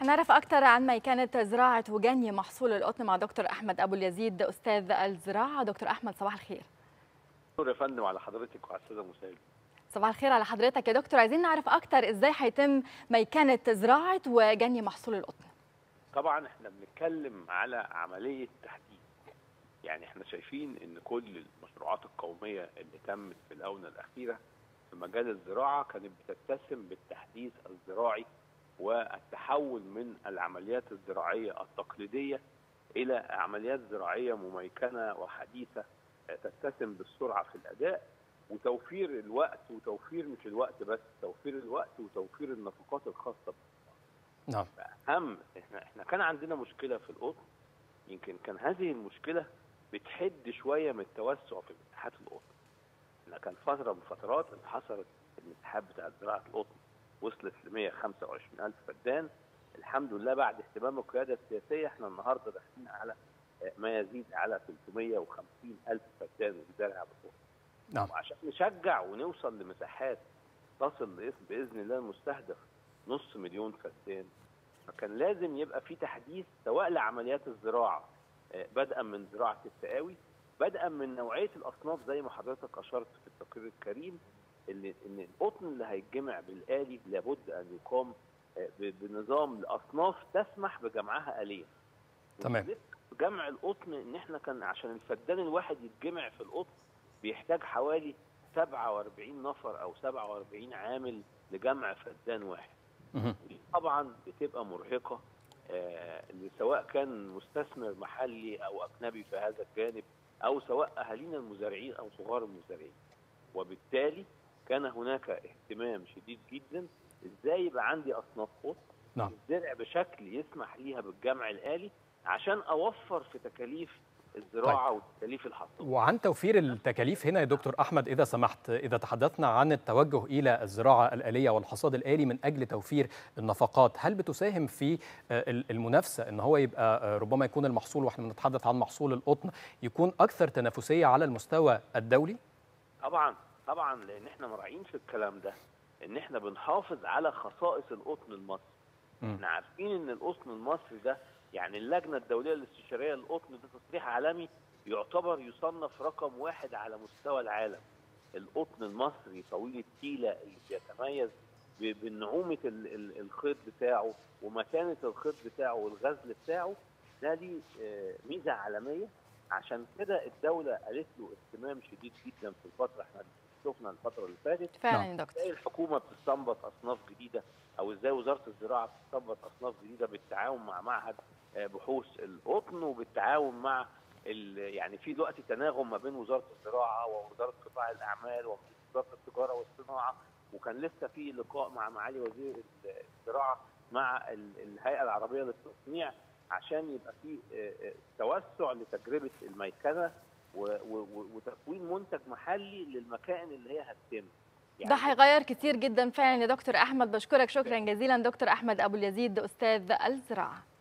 هنعرف أكثر عن ميكنة زراعة وجني محصول القطن مع دكتور أحمد أبو اليزيد أستاذ الزراعة دكتور أحمد صباح الخير دكتور يا فندم على حضرتك وعلى الساده المشاهدين صباح الخير على حضرتك يا دكتور عايزين نعرف أكثر إزاي هيتم ميكنة زراعة وجني محصول القطن طبعا احنا بنتكلم على عمليه تحديث يعني احنا شايفين ان كل المشروعات القوميه اللي تمت في الاونه الاخيره في مجال الزراعه كانت بتتسم بالتحديث الزراعي والتحول من العمليات الزراعيه التقليديه الى عمليات زراعيه مميكنه وحديثه تتسم بالسرعه في الاداء وتوفير الوقت وتوفير مش الوقت بس توفير الوقت وتوفير النفقات الخاصه نعم اهم احنا احنا كان عندنا مشكله في القطن يمكن كان هذه المشكله بتحد شويه من التوسع في مساحات القطن. احنا كان فتره من فترات انحصرت المساحات بتاعت زراعه القطن وصلت ل 125000 فدان الحمد لله بعد اهتمام القياده السياسيه احنا النهارده داخلين على ما يزيد على 350000 فدان وزارع بالقطن. نعم وعشان نشجع ونوصل لمساحات تصل باذن الله المستهدف نص مليون فدان فكان لازم يبقى في تحديث سواء لعمليات الزراعه بدءا من زراعه التقاوي بدءا من نوعيه الاصناف زي ما حضرتك اشرت في التقرير الكريم ان ان القطن اللي هيتجمع بالآلي لابد ان يقام بنظام لاصناف تسمح بجمعها آليا. تمام جمع القطن ان احنا كان عشان الفدان الواحد يتجمع في القطن بيحتاج حوالي 47 نفر او 47 عامل لجمع فدان واحد. دي طبعا بتبقى مرهقه آه سواء كان مستثمر محلي او اجنبي في هذا الجانب او سواء اهالينا المزارعين او صغار المزارعين وبالتالي كان هناك اهتمام شديد جدا ازاي يبقى عندي اصناف قطن نعم الزرع بشكل يسمح ليها بالجمع الالي عشان اوفر في تكاليف الزراعه طيب. وتكاليف الحصاد وعن توفير التكاليف هنا يا دكتور احمد اذا سمحت اذا تحدثنا عن التوجه الى الزراعه الاليه والحصاد الالي من اجل توفير النفقات هل بتساهم في المنافسه ان هو يبقى ربما يكون المحصول واحنا بنتحدث عن محصول القطن يكون اكثر تنافسيه على المستوى الدولي طبعا طبعا لان احنا مراعين في الكلام ده ان احنا بنحافظ على خصائص القطن المصري احنا عارفين ان القطن المصري ده يعني اللجنه الدوليه الاستشاريه للقطن ده تصريح عالمي يعتبر يصنف رقم واحد على مستوى العالم. القطن المصري طويل التيله اللي بيتميز بنعومه الخيط بتاعه ومتانه الخيط بتاعه والغزل بتاعه ده ليه ميزه عالميه عشان كده الدوله قالت له اهتمام شديد جدا في الفتره احنا شفنا الفتره اللي فاتت فعلا يا دكتور ازاي الحكومه بتستنبط اصناف جديده او ازاي وزاره الزراعه بتستنبط اصناف جديده بالتعاون مع معهد بحوث القطن وبالتعاون مع يعني في دلوقتي تناغم ما بين وزاره الزراعه ووزاره قطاع الاعمال ووزاره التجاره والصناعه وكان لسه في لقاء مع معالي وزير الزراعه مع الهيئه العربيه للتصنيع عشان يبقى في توسع لتجربه الميكنه وتكوين منتج محلي للمكائن اللي هي هتتم يعني ده هيغير كتير جدا فعلا يا دكتور احمد بشكرك شكرا جزيلا دكتور احمد ابو اليزيد استاذ الزراعه